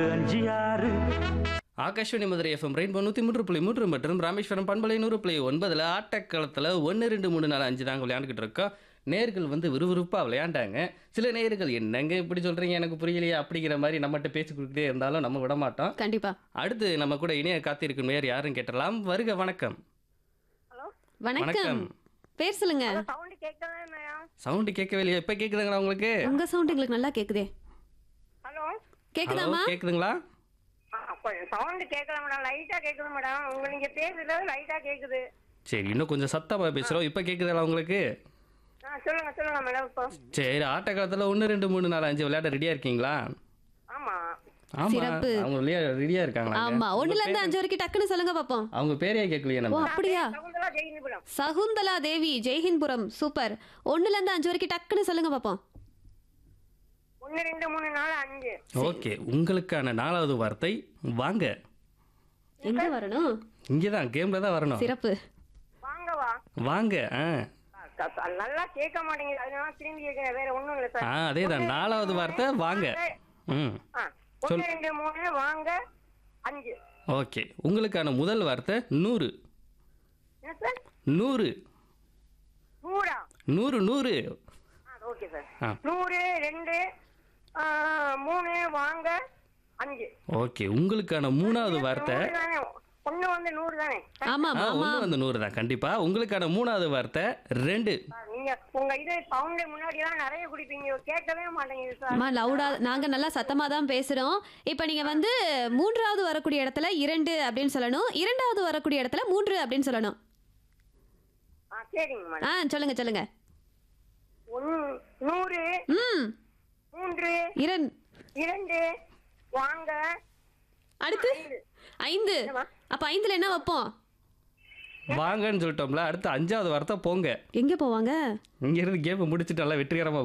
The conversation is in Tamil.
அஞ்சு ஆறு ஆகாஷ்வாணி மதுரை எஃப்எம் ரெயின்போ நூற்றி மூன்று புள்ளி மூன்று மற்றும் ராமேஸ்வரம் பண்பலை நூறு புள்ளி ஒன்பதில் ஆட்டக்களத்தில் ஒன்று ரெண்டு மூணு நாலு அஞ்சு நாங்கள் விளையாண்டுக்கிட்டு இருக்கோம் நேர்கள் வந்து விறுவிறுப்பாக விளையாண்டாங்க சில நேர்கள் என்னங்க இப்படி சொல்கிறீங்க எனக்கு புரியலையே அப்படிங்கிற மாதிரி நம்மகிட்ட பேசி கொடுத்துட்டே இருந்தாலும் நம்ம விட மாட்டோம் கண்டிப்பா அடுத்து நம்ம கூட இணைய காத்திருக்கும் நேர் யாருன்னு கேட்டலாம் வருக வணக்கம் வணக்கம் வணக்கம். பேர் சொல்லுங்க சவுண்ட் கேட்கவே இல்லையா சவுண்டு கேட்கவே இல்லையா இப்போ கேட்குதுங்களா உங்களுக்கு உங்க சவுண்ட் எங்களுக்கு நல்லா கேக்குதே ஹலோ ஹலோ கேக்குதாமா கேட்குதுங்களா சவுண்ட் கேட்கல மேடம் லைட்டா கேக்குது மேடம் உங்க நீங்க பேசுறது லைட்டா கேக்குது சரி இன்னும் கொஞ்சம் சத்தமாக பேசுகிறோம் இப்போ கேட்குதுங்களா உங்களுக்கு ஆ சொல்லுங்க சொல்லுங்க மேடம் இப்போ சரி ஆட்டக்காலத்தில் ஒன்று ரெண்டு மூணு நாலு அஞ்சு விளையாட ரெடியாக இருக்கீங்களா ஆமா ஆமா சிறப்பு. அவங்க ரெடியா ரெடியா இருக்காங்களா ஆமா ஒண்ணுல இருந்து அஞ்சு வரைக்கும் டக்குன்னு சொல்லுங்க பாப்போம் அவங்க பேரையே கேட்கலையே ஓ நம்ம அப்படியா சவுண்டலா ஜெயினு மேடம் சகுந்தலா தேவி ஜெய்ஹிந்த்புரம் சூப்பர் ஒண்ணுல இருந்து அஞ்சு வரைக்கும் டக்குன்னு சொல்லுங்க பாப்போம் ஒன்னு ரெண்டு மூணு நாலு அஞ்சு ஓகே உங்களுக்கான நாலாவது வார்த்தை வாங்க எங்க வரணும் இங்கே தான் கேமில் தான் வரணும் சிறப்பு வாங்கவா வாங்க ஆ க- க- நல்லா கேட்க மாட்டேங்குது அதனால திரும்பி கேட்கிறேன் வேற ஒண்ணும் இல்ல ஆ சார் அதே தான் நாலாவது வார்த்தை வாங்க ம் ஆ, ஒன்னு ரெண்டு மூணு வாங்க அஞ்சு ஓகே உங்களுக்கான முதல் வார்த்தை நூறு என்ன சார் நூறு நூறா நூறு நூறு ஆ ஓகே சார் ஆ நூறு ரெண்டு ஆ, மூணு வாங்க அஞ்சு ஓகே உங்களுக்கான மூணாவது வார்த்தை நூறு தானே ஒண்ணு வந்து நூறு தானே ஆமா ஆ ஆமா ஒன்று வந்து நூறு தான் கண்டிப்பாக உங்களுக்கான மூணாவது வார்த்தை ரெண்டு சார், நீங்க உங்க இது சவுண்ட் முன்னாடி எல்லாம் நிறைய குடிப்பீங்க கேட்கவே மாட்டேங்குது சார் அம்மா லவுடா நாங்க நல்லா சத்தமா தான் பேசுறோம் இப்போ நீங்க வந்து மூன்றாவது வரக்கூடிய இடத்துல இரண்டு அப்படின்னு சொல்லணும் இரண்டாவது வரக்கூடிய இடத்துல மூன்று அப்படின்னு சொல்லணும் ஆ சரிங்க மேடம் ஆ சொல்லுங்க சொல்லுங்க ஒன்னு நூறு ம் மூன்று இரண் இரண்டு வாங்க அடுத்து ஐந்து அப்ப ஐந்துல என்ன வைப்போம் வாங்கன்னு சொல்லிட்டோம்ல அடுத்து அஞ்சாவது வார்த்தை போங்க எங்க போவாங்க இங்கேருந்து கேமை முடிச்சுட்டு நல்லா வெற்றிகரமாக